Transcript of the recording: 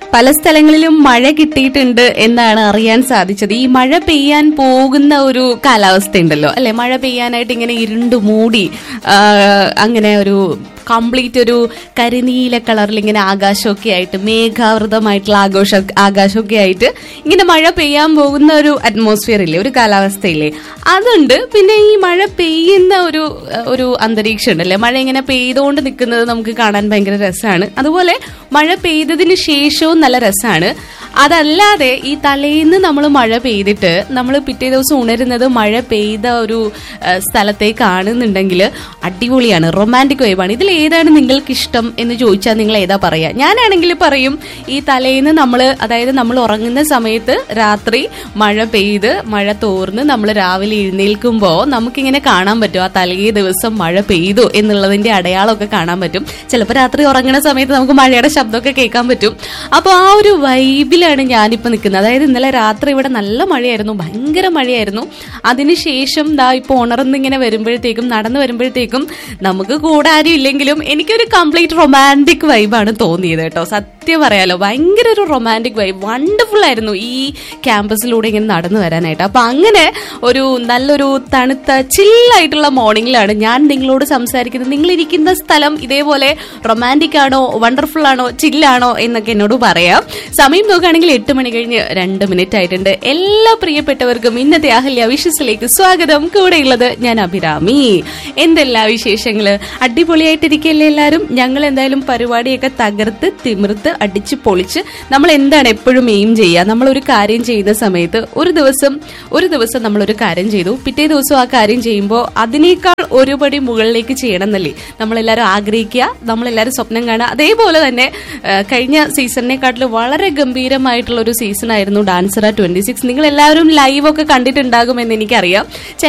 പല സ്ഥലങ്ങളിലും മഴ കിട്ടിയിട്ടുണ്ട് എന്നാണ് അറിയാൻ സാധിച്ചത് ഈ മഴ പെയ്യാൻ പോകുന്ന ഒരു കാലാവസ്ഥ ഉണ്ടല്ലോ അല്ലെ മഴ പെയ്യാനായിട്ട് ഇങ്ങനെ ഇരുണ്ടു മൂടി ആ, അങ്ങനെ ഒരു കംപ്ലീറ്റ് ഒരു കരിനീല കളറിൽ ഇങ്ങനെ ആകാശമൊക്കെ ആയിട്ട് മേഘാവൃതമായിട്ടുള്ള ആഘോഷ ആകാശമൊക്കെ ആയിട്ട് ഇങ്ങനെ മഴ പെയ്യാൻ പോകുന്ന ഒരു അറ്റ്മോസ്ഫിയർ ഇല്ലേ ഒരു കാലാവസ്ഥയില്ലേ അതുണ്ട് പിന്നെ ഈ മഴ പെയ്യുന്ന ഒരു ഒരു അന്തരീക്ഷം ഉണ്ടല്ലേ മഴ ഇങ്ങനെ പെയ്തുകൊണ്ട് നിൽക്കുന്നത് നമുക്ക് കാണാൻ ഭയങ്കര രസമാണ് അതുപോലെ മഴ പെയ്തതിന് ശേഷവും നല്ല രസമാണ് അതല്ലാതെ ഈ തലേന്ന് നമ്മൾ മഴ പെയ്തിട്ട് നമ്മൾ പിറ്റേ ദിവസം ഉണരുന്നത് മഴ പെയ്ത ഒരു ആ, സ്ഥലത്തേക്കാണെന്നുണ്ടെങ്കിൽ അടിപൊളിയാണ് റൊമാൻറ്റിക് വൈബാണ് ഇതിൽ ഏതാണ് നിങ്ങൾക്ക് ഇഷ്ടം എന്ന് ചോദിച്ചാൽ നിങ്ങൾ ഏതാ പറയാ ഞാനാണെങ്കിൽ പറയും ഈ തലേന്ന് നമ്മൾ അതായത് നമ്മൾ ഉറങ്ങുന്ന സമയത്ത് രാത്രി മഴ പെയ്ത് മഴ തോർന്ന് നമ്മൾ രാവിലെ എഴുന്നേൽക്കുമ്പോൾ നമുക്കിങ്ങനെ കാണാൻ പറ്റും ആ തലേ ദിവസം മഴ പെയ്തു എന്നുള്ളതിന്റെ അടയാളമൊക്കെ കാണാൻ പറ്റും ചിലപ്പോൾ രാത്രി ഉറങ്ങുന്ന സമയത്ത് നമുക്ക് മഴയുടെ ശബ്ദമൊക്കെ കേൾക്കാൻ പറ്റും അപ്പോൾ ആ ഒരു വൈബിലാണ് ഞാനിപ്പോൾ നിൽക്കുന്നത് അതായത് ഇന്നലെ രാത്രി ഇവിടെ നല്ല മഴയായിരുന്നു ഭയങ്കര മഴയായിരുന്നു അതിനുശേഷം ദാ ഇപ്പോൾ ഉണർന്ന് ഇങ്ങനെ വരുമ്പോഴത്തേക്കും നടന്നു വരുമ്പോഴത്തേക്കും നമുക്ക് കൂടെ ആരും ഇല്ലെങ്കിലും എനിക്കൊരു കംപ്ലീറ്റ് റൊമാൻറ്റിക് വൈബാണ് തോന്നിയത് കേട്ടോ സത്യം പറയാലോ ഭയങ്കര ഒരു റൊമാൻറ്റിക് വൈബ് വണ്ടർഫുൾ ആയിരുന്നു ഈ ക്യാമ്പസിലൂടെ ഇങ്ങനെ നടന്നു വരാനായിട്ട് അപ്പൊ അങ്ങനെ ഒരു നല്ലൊരു തണുത്ത ചില്ലായിട്ടുള്ള മോർണിംഗിലാണ് ഞാൻ നിങ്ങളോട് സംസാരിക്കുന്നത് നിങ്ങൾ ഇരിക്കുന്ന സ്ഥലം ഇതേപോലെ റൊമാൻറ്റിക് ആണോ വണ്ടർഫുൾ ആണോ ചില്ലാണോ എന്നൊക്കെ എന്നോട് പറയാം സമയം നോക്കുകയാണെങ്കിൽ എട്ട് മണി കഴിഞ്ഞ് രണ്ട് മിനിറ്റ് ആയിട്ടുണ്ട് എല്ലാ പ്രിയപ്പെട്ടവർക്കും ഇന്നത്തെ അഹല്യ വിഷസിലേക്ക് സ്വാഗതം കൂടെയുള്ളത് ഞാൻ അഭിരാമി എന്തെല്ലാ വിശേഷങ്ങള് അടിപൊളിയായിട്ടിരിക്കല്ലേ എല്ലാവരും ഞങ്ങൾ എന്തായാലും പരിപാടിയൊക്കെ തകർത്ത് തിമിർത്ത് അടിച്ച് പൊളിച്ച് നമ്മൾ എന്താണ് എപ്പോഴും എയിം ചെയ്യുക നമ്മൾ ഒരു കാര്യം ചെയ്യുന്ന സമയത്ത് ഒരു ദിവസം ഒരു ദിവസം നമ്മൾ ഒരു കാര്യം ചെയ്തു പിറ്റേ ദിവസം ആ കാര്യം ചെയ്യുമ്പോൾ അതിനേക്കാൾ ഒരുപടി മുകളിലേക്ക് ചെയ്യണം എന്നല്ലേ നമ്മളെല്ലാവരും ആഗ്രഹിക്കുക നമ്മളെല്ലാവരും സ്വപ്നം കാണുക അതേപോലെ തന്നെ ആ, കഴിഞ്ഞ സീസണിനെക്കാട്ടിലും വളരെ ഗംഭീരമായിട്ടുള്ള ഒരു സീസൺ ആയിരുന്നു ഡാൻസറ ട്വന്റി സിക്സ് നിങ്ങൾ എല്ലാവരും ലൈവ് ഒക്കെ കണ്ടിട്ടുണ്ടാകുമെന്ന് എനിക്കറിയാം ചില